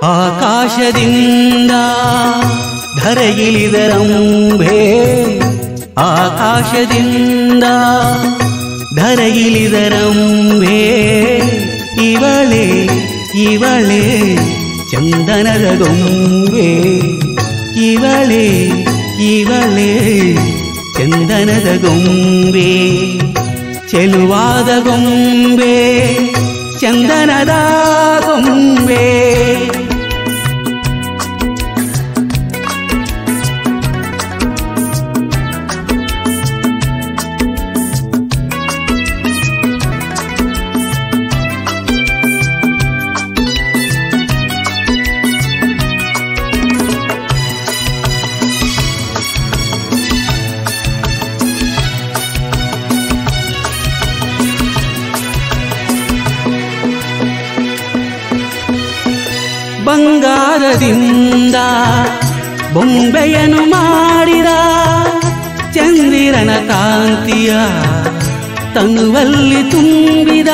ಆಕಾಶದಿಂದ ಧರೆಗಿಳಿದರಂಬೆ ಆಕಾಶದಿಂದ ಧರೆಗಿಳಿದರಂಬೆ ಇವಳೆ ಇವಳೆ ಚಂದನದ ಗೊಂಬೆ ಇವಳೆ ಇವಳೆ ಚಂದನದ ಗೊಂಬೆ ಚೆಲುವಾದ ಗೊಂಬೆ ಚಂದನದ ಗೊಂಬೆ ಬಂಗಾರದಿಂದ ಬೊಂಬೆಯನ್ನು ಮಾಡಿದ ಚಂದಿರನ ಕಾಂತಿಯ ತನುವಲ್ಲಿ ತುಂಬಿದ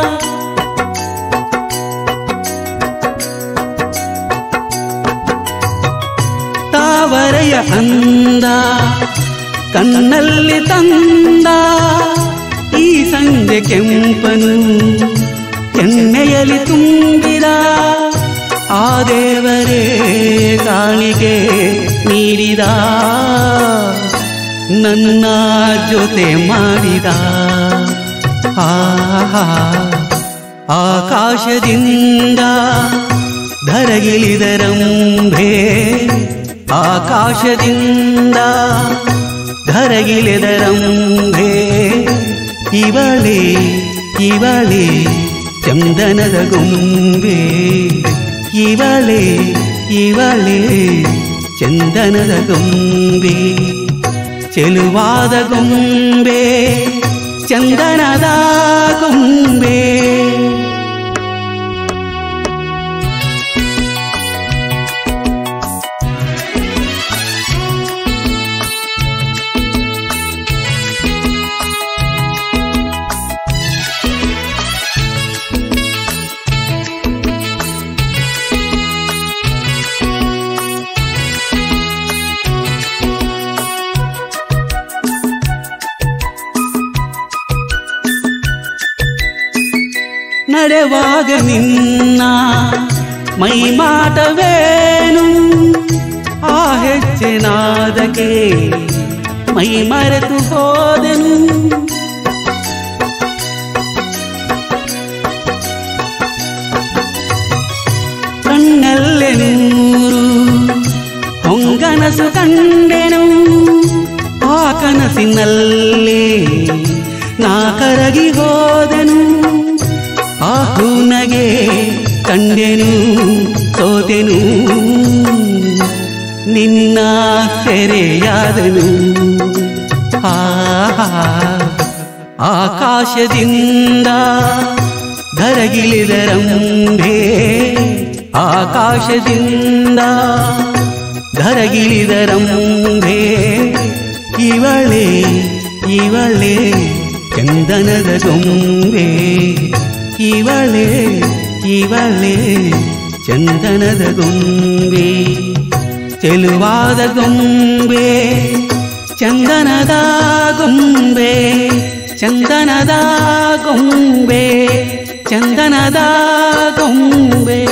ತಾವರೆಯ ಅಂದ ಕಣ್ಣಲ್ಲಿ ತಂದ ಈ ಸಂಜೆ ಕೆಂಪನು ಕೆನ್ನೆಯಲ್ಲಿ ತುಂಬಿದ ಆ ದೇವರೇ ಕಾಣಿಕೆ ನೀಡಿದ ನನ್ನ ಜೊತೆ ಮಾಡಿದ ಆಹಾ ಆಕಾಶದಿಂದ ಧರಗಿಳಿದರಂಭೆ ಆಕಾಶದಿಂದ ಧರಗಿಳಿದರಂಭೆ ಇವಳೆ ಇವಳೆ ಚಂದನದ ಗೊಂಬೆ ಇವಳೆ ಇವಳೆ ಚಂದನದ ಗೊಂಬೆ ಚೆಲುವಾದ ಗೊಂಬೆ ಚಂದನದ ಗೊಂಬೆ ನಡೆವಾಗ ನಿನ್ನ ಮೈ ಮಾಟವೇನು ಆ ಹೆಚ್ಚಿನಾದಕ್ಕೆ ಮೈ ಮರೆತು ಹೋದೆನು ಕಣ್ಣಲ್ಲೇ ನೂರು ಹೊಂಗನಸು ಕಂಡೆನು ಆ ಕನಸಿನಲ್ಲಿ ನಾ ಕರಗಿ ಹೋದೆನು ಆ ಹೂನಗೆ ಕಂಡೆನು ಸೋತೆನು ನಿನ್ನ ಸೆರೆಯಾದನು ಆಹಾ ಆಕಾಶದಿಂದ ಧರಗಿಳಿದರಂಬೆ ಆಕಾಶದಿಂದ ಧರಗಿಳಿದರಂಬೆ ಇವಳೆ ಇವಳೆ ಚಂದನದ ಗೊಂಬೆ ಇವಳೆ ಇವಳೆ ಚಂದನದ ಗೊಂಬೆ ಚೆಲುವಾದ ಗೊಂಬೆ ಚಂದನದ ಗೊಂಬೆ ಚಂದನದ ಗೊಂಬೆ ಚಂದನದ ಗೊಂಬೆ